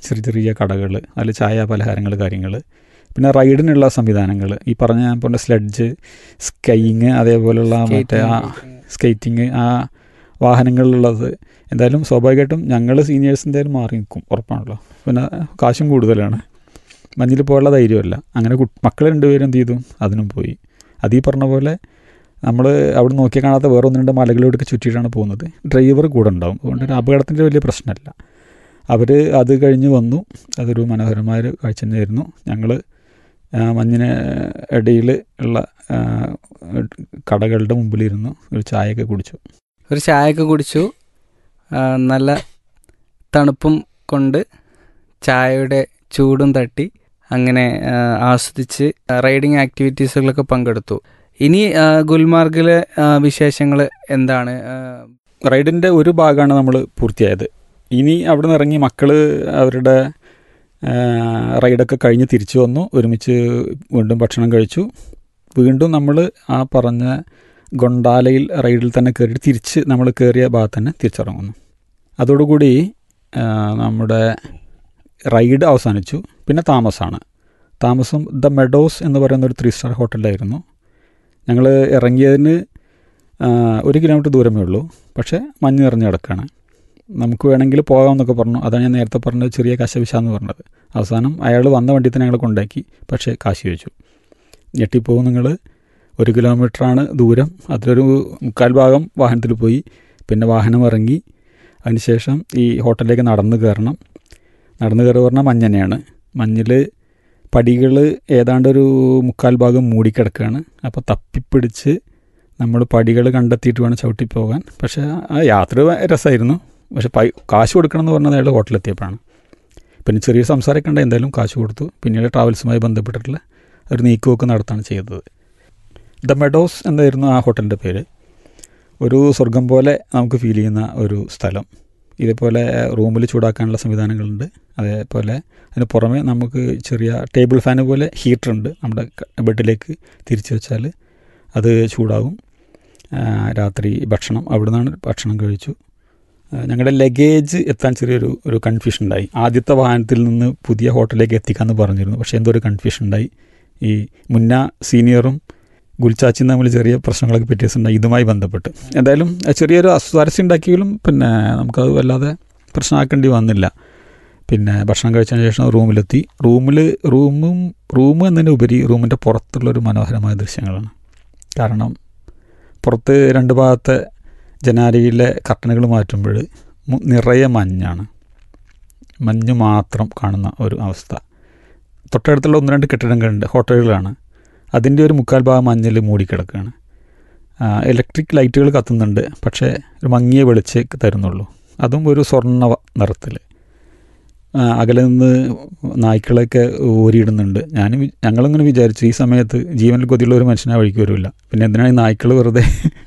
ചെറിയ ചെറിയ കടകൾ അതിൽ ചായ പലഹാരങ്ങൾ കാര്യങ്ങൾ പിന്നെ റൈഡിനുള്ള സംവിധാനങ്ങൾ ഈ പറഞ്ഞ ഞാൻ പറഞ്ഞ സ്ലെഡ്ജ് സ്കൈയിങ് അതേപോലെയുള്ള മറ്റേ ആ സ്കേറ്റിങ് ആ വാഹനങ്ങളിലുള്ളത് എന്തായാലും സ്വാഭാവികമായിട്ടും ഞങ്ങൾ സീനിയേഴ്സ് എന്തായാലും മാറി നിൽക്കും ഉറപ്പാണല്ലോ പിന്നെ കാശും കൂടുതലാണ് മഞ്ഞിൽ പോയുള്ള ധൈര്യമല്ല അങ്ങനെ കു മക്കൾ രണ്ടുപേരും എന്ത് ചെയ്തു അതിനും പോയി അത് ഈ പറഞ്ഞ പോലെ നമ്മൾ അവിടെ നോക്കിയാൽ കാണാത്ത വേറെ ഒന്ന് രണ്ട് മലകളിലൂടെയൊക്കെ ചുറ്റിയിട്ടാണ് പോകുന്നത് ഡ്രൈവർ കൂടെ ഉണ്ടാവും അതുകൊണ്ട് ഒരു അപകടത്തിൻ്റെ വലിയ പ്രശ്നമല്ല അവർ അത് കഴിഞ്ഞ് വന്നു അതൊരു മനോഹരമായ ഒരു കാഴ്ച തന്നെയായിരുന്നു ഞങ്ങൾ മഞ്ഞിന് ഇടയിൽ ഉള്ള ആ, കടകളുടെ മുമ്പിലിരുന്നു ഒരു ചായയൊക്കെ കുടിച്ചു ഒരു ചായയൊക്കെ കുടിച്ചു ആ, നല്ല തണുപ്പും കൊണ്ട് ചായയുടെ ചൂടും തട്ടി അങ്ങനെ ആ, ആസ്വദിച്ച് റൈഡിങ് ആക്ടിവിറ്റീസുകളൊക്കെ പങ്കെടുത്തു ഇനി ആ, ഗുൽമാർഗിലെ വിശേഷങ്ങൾ എന്താണ് ആ, റൈഡിൻ്റെ ഒരു ഭാഗമാണ് നമ്മൾ പൂർത്തിയായത് ഇനി അവിടെ നിന്ന് ഇറങ്ങി മക്കൾ അവരുടെ ആ, റൈഡൊക്കെ കഴിഞ്ഞ് തിരിച്ചു വന്നു ഒരുമിച്ച് വീണ്ടും ഭക്ഷണം കഴിച്ചു വീണ്ടും നമ്മൾ ആ പറഞ്ഞ ഗൊണ്ടാലയിൽ റൈഡിൽ തന്നെ കയറി തിരിച്ച് നമ്മൾ കയറിയ ഭാഗത്ത് തന്നെ തിരിച്ചിറങ്ങുന്നു അതോടുകൂടി ആ, നമ്മുടെ റൈഡ് അവസാനിച്ചു പിന്നെ താമസമാണ് താമസം ദ മെഡോസ് എന്ന് പറയുന്ന ഒരു ത്രീ സ്റ്റാർ ഹോട്ടലിലായിരുന്നു ഞങ്ങൾ ഇറങ്ങിയതിന് ആ, ഒരു കിലോമീറ്റർ ദൂരമേ ഉള്ളൂ പക്ഷേ മഞ്ഞ് നിറഞ്ഞ് കിടക്കുകയാണ് നമുക്ക് വേണമെങ്കിൽ പോകാമെന്നൊക്കെ പറഞ്ഞു അതാണ് ഞാൻ നേരത്തെ പറഞ്ഞത് ചെറിയ കശവിശാന്ന് പറഞ്ഞത് അവസാനം അയാൾ വന്ന വണ്ടി തന്നെ ഞങ്ങൾ കൊണ്ടാക്കി പക്ഷേ കാശ് ചോദിച്ചു ഞെട്ടിപ്പോകും നിങ്ങൾ ഒരു കിലോമീറ്ററാണ് ദൂരം അതിലൊരു മുക്കാൽ ഭാഗം വാഹനത്തിൽ പോയി പിന്നെ വാഹനം ഇറങ്ങി അതിനുശേഷം ഈ ഹോട്ടലിലേക്ക് നടന്ന് കയറണം നടന്ന് കയറി പറഞ്ഞാൽ മഞ്ഞ് തന്നെയാണ് മഞ്ഞിൽ പടികൾ ഏതാണ്ട് ഒരു മുക്കാൽ ഭാഗം മൂടിക്കിടക്കുകയാണ് അപ്പോൾ തപ്പിപ്പിടിച്ച് നമ്മൾ പടികൾ കണ്ടെത്തിയിട്ട് വേണം ചവിട്ടി പോകാൻ പക്ഷേ ആ യാത്ര രസമായിരുന്നു പക്ഷെ പൈ കാശ് കൊടുക്കണം എന്ന് പറഞ്ഞത് അയാൾ ഹോട്ടലെത്തിയപ്പോഴാണ് പിന്നെ ചെറിയ സംസാരമൊക്കെ ഉണ്ട് എന്തായാലും കാശ് കൊടുത്തു പിന്നീട് ട്രാവൽസുമായി ബന്ധപ്പെട്ടിട്ടുള്ള ഒരു നീക്കുമൊക്കെ നടത്താണ് ചെയ്തത് ദ മെഡോസ് എന്നായിരുന്നു ആ ഹോട്ടലിൻ്റെ പേര് ഒരു സ്വർഗം പോലെ നമുക്ക് ഫീൽ ചെയ്യുന്ന ഒരു സ്ഥലം ഇതേപോലെ റൂമിൽ ചൂടാക്കാനുള്ള സംവിധാനങ്ങളുണ്ട് അതേപോലെ അതിന് പുറമെ നമുക്ക് ചെറിയ ടേബിൾ ഫാന് പോലെ ഹീറ്റർ ഉണ്ട് നമ്മുടെ ക- ബെഡിലേക്ക് തിരിച്ചു വെച്ചാൽ അത് ചൂടാകും ആ, രാത്രി ഭക്ഷണം അവിടെ നിന്നാണ് ഭക്ഷണം കഴിച്ചു ആ, ഞങ്ങളുടെ ലഗേജ് എത്താൻ ചെറിയൊരു ഒരു കൺഫ്യൂഷൻ ഉണ്ടായി ആദ്യത്തെ വാഹനത്തിൽ നിന്ന് പുതിയ ഹോട്ടലിലേക്ക് എത്തിക്കാമെന്ന് പറഞ്ഞിരുന്നു പക്ഷേ എന്തോ ഒരു കൺഫ്യൂഷൻ ഉണ്ടായി ഈ മുന്ന സീനിയറും ഗുൽച്ചാച്ചിയും തമ്മിൽ ചെറിയ പ്രശ്നങ്ങളൊക്കെ പറ്റിയിട്ടുണ്ടായി ഇതുമായി ബന്ധപ്പെട്ട് എന്തായാലും അത് ചെറിയൊരു അസ്വാരസ്യം ഉണ്ടാക്കിയെങ്കിലും പിന്നെ നമുക്കത് വല്ലാതെ പ്രശ്നമാക്കേണ്ടി വന്നില്ല പിന്നെ ഭക്ഷണം കഴിച്ചതിന് ശേഷം റൂമിലെത്തി റൂമിൽ റൂമും റൂം എന്നതിന് ഉപരി റൂമിൻ്റെ പുറത്തുള്ളൊരു മനോഹരമായ ദൃശ്യങ്ങളാണ് കാരണം പുറത്ത് രണ്ട് ഭാഗത്തെ ജനാലയിലെ കർട്ടനുകൾ മാറ്റുമ്പോൾ മു- നിറയെ മഞ്ഞാണ് മഞ്ഞ് മാത്രം കാണുന്ന ഒരു അവസ്ഥ തൊട്ടടുത്തുള്ള ഒന്ന് രണ്ട് കെട്ടിടങ്ങളുണ്ട് ഹോട്ടലുകളാണ് അതിൻ്റെ ഒരു മുക്കാൽ ഭാഗം മഞ്ഞിൽ മൂടിക്കിടക്കുകയാണ് ഇലക്ട്രിക് ലൈറ്റുകൾ കത്തുന്നുണ്ട് പക്ഷേ ഒരു മങ്ങിയ വെളിച്ചേ തരുന്നുള്ളൂ അതും ഒരു സ്വർണ്ണ നിറത്തിൽ അകലെ നിന്ന് നായ്ക്കളെയൊക്കെ ഓരിയിടുന്നുണ്ട് ഞാൻ ഞങ്ങളിങ്ങനെ വിചാരിച്ചു ഈ സമയത്ത് ജീവനിൽ കൊതിയുള്ള ഒരു മനുഷ്യനെ ആ വഴിക്ക് വരില്ല പിന്നെ എന്തിനാണ് ഈ നായ്ക്കൾ വെറുതെ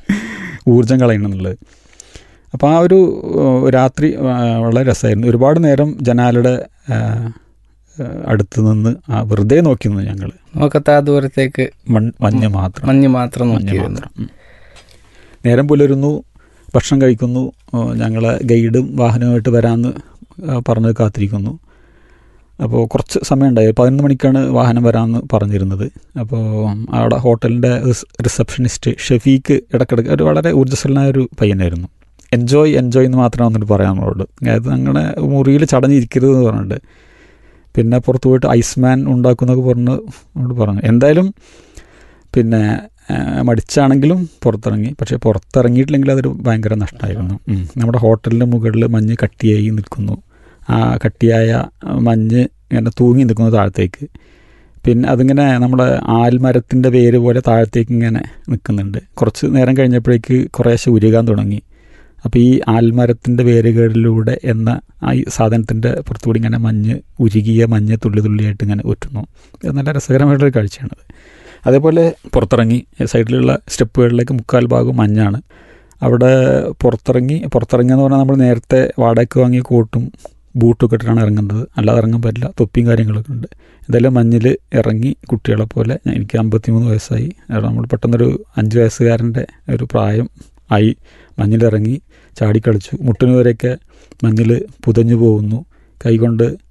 ഊർജം കളയണമെന്നുള്ളത് അപ്പോൾ ആ ഒരു ഏഹ്, രാത്രി ആ, വളരെ രസമായിരുന്നു ഒരുപാട് നേരം ജനാലയുടെ ആ, ഏഹ്, അടുത്ത് നിന്ന് ആ വെറുതെ നോക്കി നിന്നു ഞങ്ങൾ നോക്കത്താ ദൂരത്തേക്ക് മൺ മഞ്ഞ് മാത്രം മഞ്ഞ് മാത്രം മഞ്ഞ് നോക്കിയിരുന്നു മാത്രം ഉം. നേരം പുലരുന്നു ഭക്ഷണം കഴിക്കുന്നു ഓ, ഞങ്ങളെ ഗൈഡും വാഹനമായിട്ട് വരാമെന്ന് ആ, പറഞ്ഞ് കാത്തിരിക്കുന്നു അപ്പോൾ കുറച്ച് സമയമുണ്ടായി പതിനൊന്ന് മണിക്കാണ് വാഹനം വരാമെന്ന് പറഞ്ഞിരുന്നത് അപ്പോൾ അവിടെ ഹോട്ടലിൻ്റെ റിസപ്ഷനിസ്റ്റ് ഷെഫീക്ക് ഇടക്കിടക്ക് ഒരു വളരെ ഊർജ്ജസ്വലനായ ഒരു പയ്യനായിരുന്നു എൻജോയ് എൻജോയ് എന്ന് മാത്രമേ വന്നിട്ട് പറയാൻ നമ്മളോട് അതായത് അങ്ങനെ മുറിയിൽ ചടഞ്ഞിരിക്കരുത് എന്ന് പറഞ്ഞിട്ട് പിന്നെ പുറത്ത് പോയിട്ട് ഐസ്മാൻ ഉണ്ടാക്കുന്നൊക്കെ പറഞ്ഞ് നമ്മളോട് പറഞ്ഞു എന്തായാലും പിന്നെ ആ, മടിച്ചാണെങ്കിലും പുറത്തിറങ്ങി പക്ഷേ പുറത്തിറങ്ങിയിട്ടില്ലെങ്കിൽ അതൊരു ഭയങ്കര നഷ്ടമായിരുന്നു ഉം. നമ്മുടെ ഹോട്ടലിൻ്റെ മുകളിൽ മഞ്ഞ് കട്ടിയായി നിൽക്കുന്നു ആ കട്ടിയായ മഞ്ഞ് ഇങ്ങനെ തൂങ്ങി നിൽക്കുന്നു താഴത്തേക്ക് പിന്നെ അതിങ്ങനെ നമ്മുടെ ആൽമരത്തിൻ്റെ വേര് പോലെ താഴത്തേക്ക് ഇങ്ങനെ നിൽക്കുന്നുണ്ട് കുറച്ച് നേരം കഴിഞ്ഞപ്പോഴേക്ക് കുറേശ്ശെ ഉരുകാൻ തുടങ്ങി അപ്പോൾ ഈ ആൽമരത്തിൻ്റെ വേരുകളിലൂടെ എന്ന ആ ഈ സാധനത്തിൻ്റെ പുറത്തുകൂടി ഇങ്ങനെ മഞ്ഞ് ഉരുകിയ മഞ്ഞ് തുള്ളി തുള്ളിയായിട്ട് ഇങ്ങനെ ഉറ്റുന്നു ഇത് നല്ല രസകരമായിട്ടൊരു കാഴ്ചയാണത് അതേപോലെ പുറത്തിറങ്ങി സൈഡിലുള്ള സ്റ്റെപ്പുകളിലേക്ക് മുക്കാൽ ഭാഗം മഞ്ഞാണ് അവിടെ പുറത്തിറങ്ങി പുറത്തിറങ്ങുക എന്ന് പറഞ്ഞാൽ നമ്മൾ നേരത്തെ വാടകയ്ക്ക് വാങ്ങിയ കോട്ടും ബൂട്ടൊക്കെ ഇട്ടിട്ടാണ് ഇറങ്ങുന്നത് അല്ലാതെ ഇറങ്ങാൻ പറ്റില്ല തൊപ്പിയും കാര്യങ്ങളൊക്കെ ഉണ്ട് എന്തായാലും മഞ്ഞിൽ ഇറങ്ങി കുട്ടികളെ പോലെ ഞാൻ- എനിക്ക് അമ്പത്തിമൂന്ന് വയസ്സായി അവിടെ നമ്മൾ പെട്ടെന്നൊരു അഞ്ച് വയസ്സുകാരൻ്റെ ഒരു പ്രായം ആയി മഞ്ഞിലിറങ്ങി ചാടിക്കളിച്ചു മുട്ടിന് വരെയൊക്കെ മഞ്ഞിൽ പുതഞ്ഞു പോകുന്നു കൈകൊണ്ട്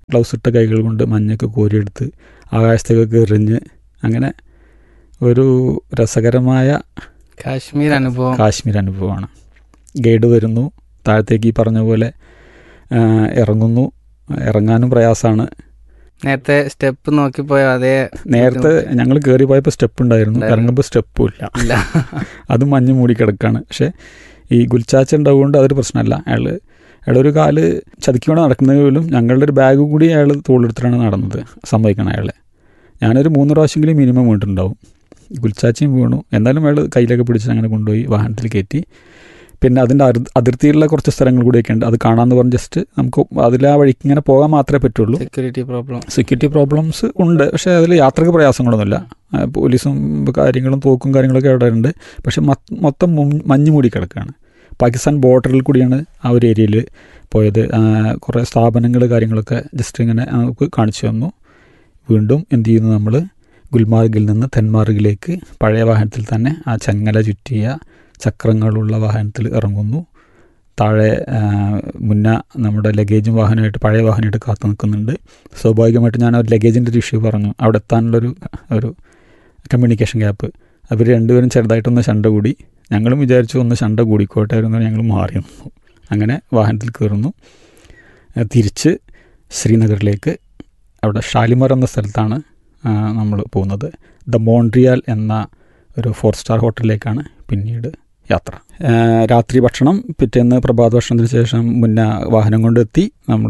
ഗ്ലൗസ് ഇട്ട കൈകൾ കൊണ്ട് മഞ്ഞൊക്കെ കോരിയെടുത്ത് ആകാശത്തേക്കൊക്കെ എറിഞ്ഞ് അങ്ങനെ ഒരു രസകരമായ കാശ്മീർ അനുഭവം കാശ്മീർ അനുഭവമാണ് ഗൈഡ് വരുന്നു താഴത്തേക്ക് ഈ പറഞ്ഞ പോലെ ആ, ഇറങ്ങുന്നു ഇറങ്ങാനും പ്രയാസമാണ് നേരത്തെ സ്റ്റെപ്പ് നോക്കിപ്പോയ അതേ നേരത്തെ ഞങ്ങൾ കയറി പോയപ്പോൾ സ്റ്റെപ്പ് ഉണ്ടായിരുന്നു ഉണ്ടായിരുന്നു. ഇറങ്ങുമ്പോൾ സ്റ്റെപ്പും ഇല്ല ഇല്ല അത് മഞ്ഞ് മൂടി കിടക്കാണ് പക്ഷേ ഈ ഗുൽച്ചാച്ച ഉണ്ടാവുകൊണ്ട് അതൊരു പ്രശ്നമല്ല അയാൾ അയാൾ ഒരു കാല് ചതുക്കി വേണം നടക്കുന്നത് പോലും ഞങ്ങളുടെ ഒരു ബാഗ് കൂടി അയാൾ തോളെടുത്തിട്ടാണ് നടന്നത് സമ്മതിക്കണം അയാളെ ഞാനൊരു മൂന്ന് പ്രാവശ്യമെങ്കിലും മിനിമം വീണിട്ടുണ്ടാവും ഗുൽച്ചാച്ചയും വീണു എന്നാലും അയാൾ കയ്യിലൊക്കെ പിടിച്ച് അങ്ങനെ കൊണ്ടുപോയി വാഹനത്തിൽ കയറ്റി പിന്നെ അതിൻ്റെ അതി അതിർത്തിയിലുള്ള കുറച്ച് സ്ഥലങ്ങൾ കൂടിയൊക്കെ ഉണ്ട് അത് കാണാമെന്ന് പറഞ്ഞ് ജസ്റ്റ് നമുക്ക് അതിൽ ആ വഴിക്ക് ഇങ്ങനെ പോകാൻ മാത്രമേ പറ്റുള്ളൂ സെക്യൂരിറ്റി പ്രോബ്ലം സെക്യൂരിറ്റി പ്രോബ്ലംസ് ഉണ്ട് പക്ഷേ അതിൽ യാത്രക്ക് പ്രയാസങ്ങളൊന്നുമില്ല ആ, പോലീസും കാര്യങ്ങളും തോക്കും കാര്യങ്ങളൊക്കെ അവിടെ ഉണ്ട് പക്ഷെ മൊ- മൊത്തം മും- മഞ്ഞ് മൂടി കിടക്കുകയാണ് പാകിസ്ഥാൻ ബോർഡറിൽ കൂടിയാണ് ആ ഒരു ഏരിയയിൽ പോയത് ആ, കുറേ സ്ഥാപനങ്ങൾ കാര്യങ്ങളൊക്കെ ജസ്റ്റ് ഇങ്ങനെ നമുക്ക് കാണിച്ചു തന്നു വീണ്ടും എന്ത് ചെയ്യുന്നു നമ്മൾ ഗുൽമാർഗിൽ നിന്ന് തെന്മാർഗിലേക്ക് പഴയ വാഹനത്തിൽ തന്നെ ആ ചങ്ങല ചുറ്റിയ ചക്രങ്ങളുള്ള വാഹനത്തിൽ ഇറങ്ങുന്നു താഴെ ആ, മുന്ന നമ്മുടെ ലഗേജും വാഹനമായിട്ട് പഴയ വാഹനമായിട്ട് കാത്തു നിൽക്കുന്നുണ്ട് സ്വാഭാവികമായിട്ട് ഞാൻ ഒരു ലഗേജിൻ്റെ ഒരു ഇഷ്യൂ പറഞ്ഞു അവിടെ എത്താനുള്ളൊരു ഒരു കമ്മ്യൂണിക്കേഷൻ ഗ്യാപ്പ് അവർ രണ്ടുപേരും ചെറുതായിട്ടൊന്ന് ശണ്ട കൂടി ഞങ്ങളും വിചാരിച്ചു ഒന്ന് ശണ്ട കൂടിക്കോട്ടെ എന്ന് ഞങ്ങൾ മാറി നിന്നു അങ്ങനെ വാഹനത്തിൽ കയറുന്നു ആ, തിരിച്ച് ശ്രീനഗറിലേക്ക് അവിടെ ഷാലിമർ എന്ന സ്ഥലത്താണ് നമ്മൾ പോകുന്നത് ദ മോൺട്രിയാൽ എന്ന ഒരു ഫോർ സ്റ്റാർ ഹോട്ടലിലേക്കാണ് പിന്നീട് യാത്ര ആ, രാത്രി ഭക്ഷണം പിറ്റേന്ന് പ്രഭാത ഭക്ഷണത്തിന് ശേഷം മുന്നേ വാഹനം കൊണ്ടെത്തി നമ്മൾ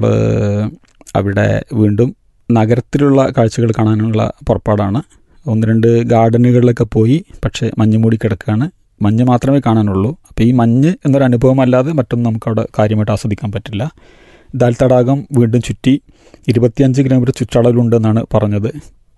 അവിടെ വീണ്ടും നഗരത്തിലുള്ള കാഴ്ചകൾ കാണാനുള്ള പുറപ്പാടാണ് ഒന്ന് രണ്ട് ഗാർഡനുകളിലൊക്കെ പോയി പക്ഷേ മഞ്ഞ് മൂടി കിടക്കുകയാണ് മഞ്ഞ് മാത്രമേ കാണാനുള്ളൂ അപ്പോൾ ഈ മഞ്ഞ് എന്നൊരു അനുഭവം അല്ലാതെ മറ്റൊന്നും നമുക്ക് അവിടെ കാര്യമായിട്ട് ആസ്വദിക്കാൻ പറ്റില്ല ദാൽ തടാകം വീണ്ടും ചുറ്റി ഇരുപത്തിയഞ്ച് കിലോമീറ്റർ ചുറ്റളവിലുണ്ടെന്നാണ് പറഞ്ഞത്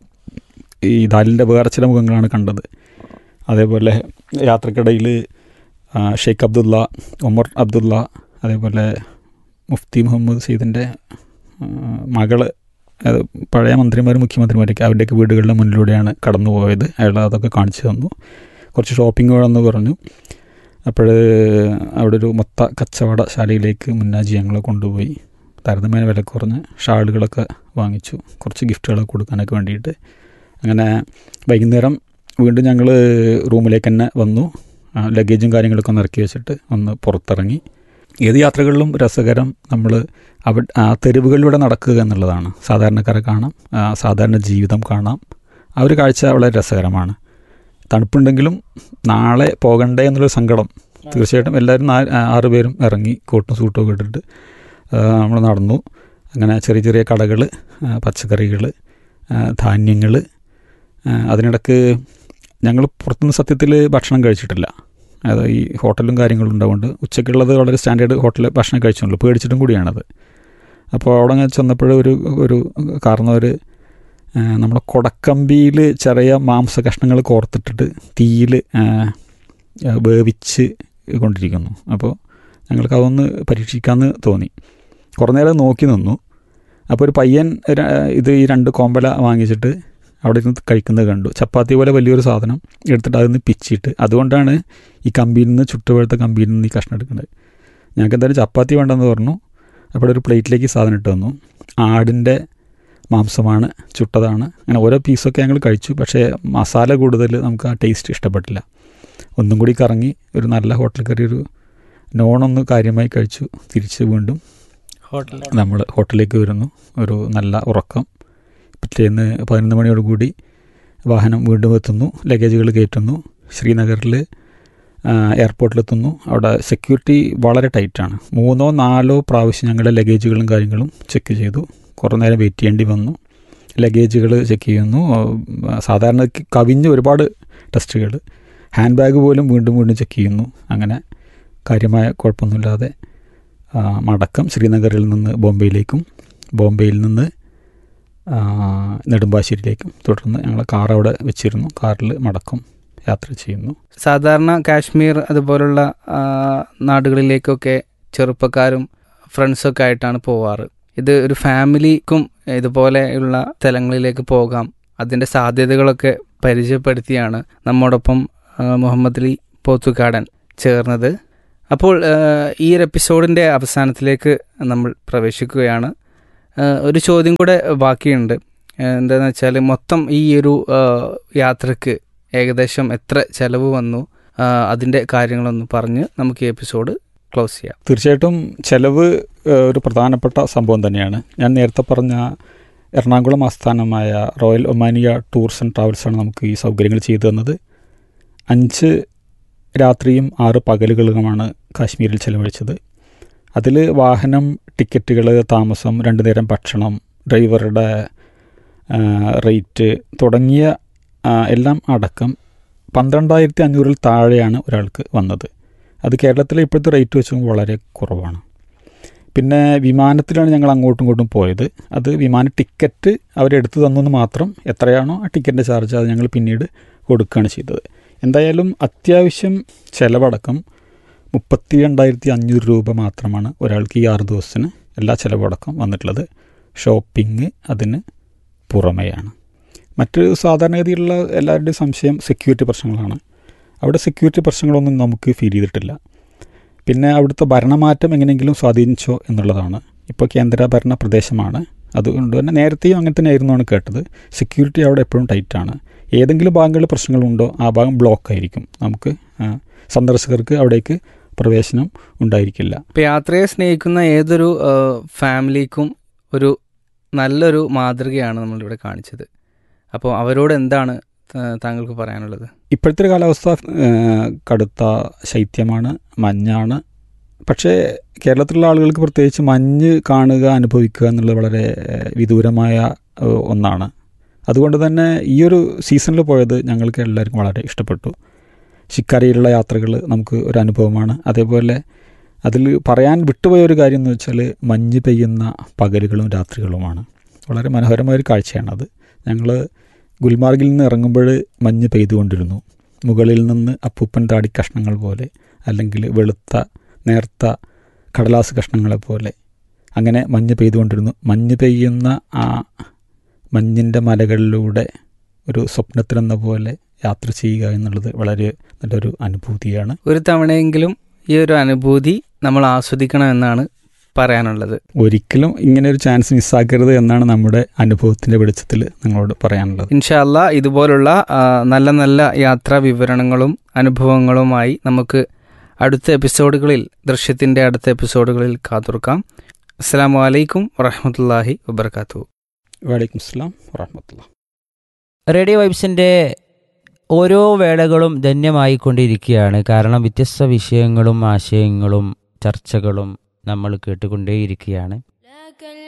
ഈ ദാലിൻ്റെ വേറെ ചില മുഖങ്ങളാണ് കണ്ടത് അതേപോലെ യാത്രക്കിടയിൽ ആ, ഷെയ്ഖ് അബ്ദുള്ള ഉമർ അബ്ദുള്ള അതേപോലെ മുഫ്തി മുഹമ്മദ് സീദിൻ്റെ മകള് അത് പഴയ മന്ത്രിമാരും മുഖ്യമന്ത്രിമാരൊക്കെ അവരുടെയൊക്കെ വീടുകളുടെ മുന്നിലൂടെയാണ് കടന്നു പോയത് അയാൾ അതൊക്കെ കാണിച്ചു തന്നു കുറച്ച് ഷോപ്പിംഗ് വേണമെന്ന് പറഞ്ഞു അപ്പോൾ അവിടെ ഒരു മൊത്ത കച്ചവടശാലയിലേക്ക് മുന്നാജി ഞങ്ങളെ കൊണ്ടുപോയി താരതമ്യേന വില കുറഞ്ഞ് ഷാളുകളൊക്കെ വാങ്ങിച്ചു കുറച്ച് ഗിഫ്റ്റുകളൊക്കെ കൊടുക്കാനൊക്കെ വേണ്ടിയിട്ട് അങ്ങനെ വൈകുന്നേരം വീണ്ടും ഞങ്ങൾ റൂമിലേക്ക് തന്നെ വന്നു ആ, ലഗേജും കാര്യങ്ങളൊക്കെ ഒന്ന് ഇറക്കി വെച്ചിട്ട് ഒന്ന് പുറത്തിറങ്ങി ഏത് യാത്രകളിലും രസകരം നമ്മൾ അവ ആ തെരുവുകളിലൂടെ നടക്കുക എന്നുള്ളതാണ് സാധാരണക്കാരെ കാണാം ആ, സാധാരണ ജീവിതം കാണാം ആ ഒരു കാഴ്ച വളരെ രസകരമാണ് തണുപ്പുണ്ടെങ്കിലും നാളെ പോകണ്ടേ എന്നുള്ളൊരു സങ്കടം തീർച്ചയായിട്ടും എല്ലാവരും നാ- ആറ് പേരും ഇറങ്ങി കോട്ടും സൂട്ടും ഒക്കെ ഇട്ടിട്ട് നമ്മൾ നടന്നു അങ്ങനെ ചെറിയ ചെറിയ കടകൾ പച്ചക്കറികൾ ധാന്യങ്ങൾ അതിനിടക്ക് ഞങ്ങൾ പുറത്തുനിന്ന് സത്യത്തിൽ ഭക്ഷണം കഴിച്ചിട്ടില്ല അത് ഈ ഹോട്ടലും കാര്യങ്ങളും ഉണ്ടാവുകൊണ്ട് ഉച്ചയ്ക്കുള്ളത് വളരെ സ്റ്റാൻഡേർഡ് ഹോട്ടലിൽ ഭക്ഷണം കഴിച്ചുള്ളൂ പേടിച്ചിട്ടും കൂടിയാണത് അപ്പോൾ അവിടെ അങ്ങനെ ചെന്നപ്പോൾ ഒരു ഒരു കാരണവർ നമ്മുടെ കൊടക്കമ്പിയിൽ ചെറിയ മാംസ കഷ്ണങ്ങൾ കോർത്തിട്ടിട്ട് തീയിൽ വേവിച്ച് കൊണ്ടിരിക്കുന്നു അപ്പോൾ ഞങ്ങൾക്ക് അതൊന്ന് പരീക്ഷിക്കാമെന്ന് തോന്നി കുറേ നേരം നോക്കി നിന്നു അപ്പോൾ ഒരു പയ്യൻ ര- ഇത് ഈ രണ്ട് കോമ്പല വാങ്ങിച്ചിട്ട് അവിടെ ഇരുന്ന് കഴിക്കുന്നത് കണ്ടു ചപ്പാത്തി പോലെ വലിയൊരു സാധനം എടുത്തിട്ട് അതിൽ പിച്ചിട്ട് അതുകൊണ്ടാണ് ഈ കമ്പിയിൽ നിന്ന് ചുട്ടുപഴുത്ത കമ്പിയിൽ നിന്ന് ഈ കഷ്ണം എടുക്കുന്നത് ഞങ്ങൾക്ക് എന്തായാലും ചപ്പാത്തി വേണ്ടെന്ന് പറഞ്ഞു അപ്പോൾ ഒരു പ്ലേറ്റിലേക്ക് ഈ സാധനം ഇട്ട് തന്നു ആടിൻ്റെ മാംസമാണ് ചുട്ടതാണ് അങ്ങനെ ഓരോ പീസൊക്കെ ഞങ്ങൾ കഴിച്ചു പക്ഷേ മസാല കൂടുതൽ നമുക്ക് ആ ടേസ്റ്റ് ഇഷ്ടപ്പെട്ടില്ല ഒന്നും കൂടി കറങ്ങി ഒരു നല്ല ഹോട്ടൽ കയറി ഒരു നോണൊന്ന് കാര്യമായി കഴിച്ചു തിരിച്ച് വീണ്ടും ഹോട്ടൽ നമ്മൾ ഹോട്ടലിലേക്ക് വരുന്നു ഒരു നല്ല ഉറക്കം പിറ്റേന്ന് പതിനൊന്ന് മണിയോടുകൂടി വാഹനം വീണ്ടും എത്തുന്നു ലഗേജുകൾ കയറ്റുന്നു ശ്രീനഗറിൽ എയർപോർട്ടിലെത്തുന്നു അവിടെ സെക്യൂരിറ്റി വളരെ ടൈറ്റാണ് മൂന്നോ നാലോ പ്രാവശ്യം ഞങ്ങളുടെ ലഗേജുകളും കാര്യങ്ങളും ചെക്ക് ചെയ്തു കുറേ നേരം വെയിറ്റ് ചെയ്യേണ്ടി വന്നു ലഗേജുകൾ ചെക്ക് ചെയ്യുന്നു ആ, സാധാരണ കവിഞ്ഞ് ഒരുപാട് ടെസ്റ്റുകൾ ഹാൻഡ് ബാഗ് പോലും വീണ്ടും വീണ്ടും ചെക്ക് ചെയ്യുന്നു അങ്ങനെ കാര്യമായ കുഴപ്പമൊന്നുമില്ലാതെ ആ, മടക്കം ശ്രീനഗറിൽ നിന്ന് ബോംബെയിലേക്കും ബോംബെയിൽ നിന്ന് ആ, നെടുമ്പാശ്ശേരിയിലേക്കും തുടർന്ന് ഞങ്ങൾ കാർ അവിടെ വെച്ചിരുന്നു കാറിൽ മടക്കം യാത്ര ചെയ്യുന്നു സാധാരണ കാശ്മീർ അതുപോലുള്ള ആ, നാടുകളിലേക്കൊക്കെ ചെറുപ്പക്കാരും ഫ്രണ്ട്സൊക്കെ ആയിട്ടാണ് പോവാറ് ഇത് ഒരു ഫാമിലിക്കും ഇതുപോലെയുള്ള സ്ഥലങ്ങളിലേക്ക് പോകാം അതിൻ്റെ സാധ്യതകളൊക്കെ പരിചയപ്പെടുത്തിയാണ് നമ്മോടൊപ്പം ആ, മുഹമ്മദ് അലി പോത്തുകാടൻ ചേർന്നത് അപ്പോൾ ആ, ഈ ഒരു എപ്പിസോഡിൻ്റെ അവസാനത്തിലേക്ക് നമ്മൾ പ്രവേശിക്കുകയാണ് ആ, ഏഹ് ഒരു ചോദ്യം കൂടെ ബാക്കിയുണ്ട് ഏഹ് എന്താന്ന് വെച്ചാൽ മൊത്തം ഈ ഒരു ഏഹ് യാത്രക്ക് ഏകദേശം എത്ര ചെലവ് വന്നു ആഹ് അതിൻ്റെ കാര്യങ്ങളൊന്ന് പറഞ്ഞ് നമുക്ക് ഈ എപ്പിസോഡ് ക്ലോസ് ചെയ്യാം തീർച്ചയായിട്ടും ചെലവ് ഏഹ്, ഒരു പ്രധാനപ്പെട്ട സംഭവം തന്നെയാണ് ഞാൻ നേരത്തെ പറഞ്ഞ എറണാകുളം ആസ്ഥാനമായ റോയൽ ഒമാനിയ ടൂർസ് ആൻഡ് ട്രാവൽസാണ് നമുക്ക് ഈ സൗകര്യങ്ങൾ ചെയ്തു തന്നത് അഞ്ച് രാത്രിയും ആറ് പകലുകളുമാണ് കാശ്മീരിൽ ചെലവഴിച്ചത് അതിൽ വാഹനം ടിക്കറ്റുകൾ താമസം രണ്ടു നേരം ഭക്ഷണം ഡ്രൈവറുടെ ആ, റേറ്റ് തുടങ്ങിയ ആ, എല്ലാം അടക്കം പന്ത്രണ്ടായിരത്തി അഞ്ഞൂറിൽ താഴെയാണ് ഒരാൾക്ക് വന്നത് അത് കേരളത്തിലെ ഇപ്പോഴത്തെ റേറ്റ് വെച്ച് നോക്കുമ്പോൾ വളരെ കുറവാണ് പിന്നെ വിമാനത്തിലാണ് ഞങ്ങൾ അങ്ങോട്ടും ഇങ്ങോട്ടും പോയത് അത് വിമാന ടിക്കറ്റ് അവരെടുത്തു തന്നെന്ന് മാത്രം എത്രയാണോ ആ ടിക്കറ്റിൻ്റെ ചാർജ് അത് ഞങ്ങൾ പിന്നീട് കൊടുക്കുകയാണ് ചെയ്തത് എന്തായാലും അത്യാവശ്യം ചിലവടക്കം മുപ്പത്തി രണ്ടായിരത്തി അഞ്ഞൂറ് രൂപ മാത്രമാണ് ഒരാൾക്ക് ഈ ആറ് ദിവസത്തിന് എല്ലാ ചിലവടക്കം വന്നിട്ടുള്ളത് ഷോപ്പിംഗ് അതിന് പുറമെയാണ് മറ്റ് സാധാരണഗതിയിലുള്ള എല്ലാവരുടെയും സംശയം സെക്യൂരിറ്റി പ്രശ്നങ്ങളാണ് അവിടെ സെക്യൂരിറ്റി പ്രശ്നങ്ങളൊന്നും നമുക്ക് ഫീൽ ചെയ്തിട്ടില്ല പിന്നെ അവിടുത്തെ ഭരണമാറ്റം എങ്ങനെയെങ്കിലും സ്വാധീനിച്ചോ എന്നുള്ളതാണ് ഇപ്പോൾ കേന്ദ്ര ഭരണ പ്രദേശമാണ് അതുകൊണ്ട് തന്നെ നേരത്തെയും അങ്ങനെ തന്നെ ആയിരുന്നാണ് കേട്ടത് സെക്യൂരിറ്റി അവിടെ എപ്പോഴും ടൈറ്റാണ് ഏതെങ്കിലും ഭാഗങ്ങളിൽ പ്രശ്നങ്ങളുണ്ടോ ആ ഭാഗം ബ്ലോക്ക് ആയിരിക്കും നമുക്ക് ആ, സന്ദർശകർക്ക് അവിടേക്ക് പ്രവേശനം ഉണ്ടായിരിക്കില്ല ഇപ്പോൾ യാത്രയെ സ്നേഹിക്കുന്ന ഏതൊരു ഏഹ്, ഫാമിലിക്കും ഒരു നല്ലൊരു മാതൃകയാണ് നമ്മളിവിടെ കാണിച്ചത് അപ്പോൾ അവരോട് എന്താണ് ത- താങ്കൾക്ക് പറയാനുള്ളത് ഇപ്പോഴത്തെ ഒരു കാലാവസ്ഥ ആ, കടുത്ത ശൈത്യമാണ് മഞ്ഞാണ് പക്ഷേ കേരളത്തിലുള്ള ആളുകൾക്ക് പ്രത്യേകിച്ച് മഞ്ഞ് കാണുക അനുഭവിക്കുക എന്നുള്ളത് വളരെ ആ, വിദൂരമായ ആ, ഒന്നാണ് അതുകൊണ്ട് തന്നെ ഈ ഒരു സീസണിൽ പോയത് ഞങ്ങൾക്ക് എല്ലാവർക്കും വളരെ ഇഷ്ടപ്പെട്ടു ശിക്കാരിയിലുള്ള യാത്രകൾ നമുക്ക് ഒരു അനുഭവമാണ് അതേപോലെ അതിൽ പറയാൻ വിട്ടുപോയ ഒരു കാര്യം എന്ന് വെച്ചാൽ മഞ്ഞ് പെയ്യുന്ന പകലുകളും രാത്രികളുമാണ് വളരെ മനോഹരമായ ഒരു കാഴ്ചയാണത് ഞങ്ങൾ ഗുൽമാർഗിൽ നിന്ന് ഇറങ്ങുമ്പോൾ മഞ്ഞ് പെയ്തുകൊണ്ടിരുന്നു മുകളിൽ നിന്ന് അപ്പൂപ്പൻ താടി കഷ്ണങ്ങൾ പോലെ അല്ലെങ്കിൽ വെളുത്ത നേർത്ത കടലാസ് കഷ്ണങ്ങളെ പോലെ അങ്ങനെ മഞ്ഞ് പെയ്തുകൊണ്ടിരുന്നു മഞ്ഞ് പെയ്യുന്ന ആ മഞ്ഞിൻ്റെ മലകളിലൂടെ ഒരു സ്വപ്നത്തിലെന്ന പോലെ യാത്ര ചെയ്യുക എന്നുള്ളത് വളരെ നല്ലൊരു അനുഭൂതിയാണ് ഒരു തവണയെങ്കിലും ഈ ഒരു അനുഭൂതി നമ്മൾ ആസ്വദിക്കണമെന്നാണ് പറയാനുള്ളത് ഒരിക്കലും ഇങ്ങനെ ഒരു ചാൻസ് മിസ്സാക്കരുത് എന്നാണ് നമ്മുടെ അനുഭവത്തിൻ്റെ വെളിച്ചത്തിൽ നിങ്ങളോട് പറയാനുള്ളത് ഇൻഷാല്ല ഇതുപോലുള്ള ആ, നല്ല നല്ല യാത്രാ വിവരണങ്ങളും അനുഭവങ്ങളുമായി നമുക്ക് അടുത്ത എപ്പിസോഡുകളിൽ ദൃശ്യത്തിൻ്റെ അടുത്ത എപ്പിസോഡുകളിൽ കാത്തുർക്കാം അസ്സാം വലൈക്കും വറഹമത്തല്ലാഹി വബർക്കാത്തു വലൈക്കും സ്ലാം വാഹമത്തുള്ള റേഡിയോ വൈബ്സിൻ്റെ ഓരോ വേളകളും ധന്യമായിക്കൊണ്ടിരിക്കുകയാണ് കാരണം വ്യത്യസ്ത വിഷയങ്ങളും ആശയങ്ങളും ചർച്ചകളും നമ്മൾ കേട്ടുകൊണ്ടേയിരിക്കുകയാണ്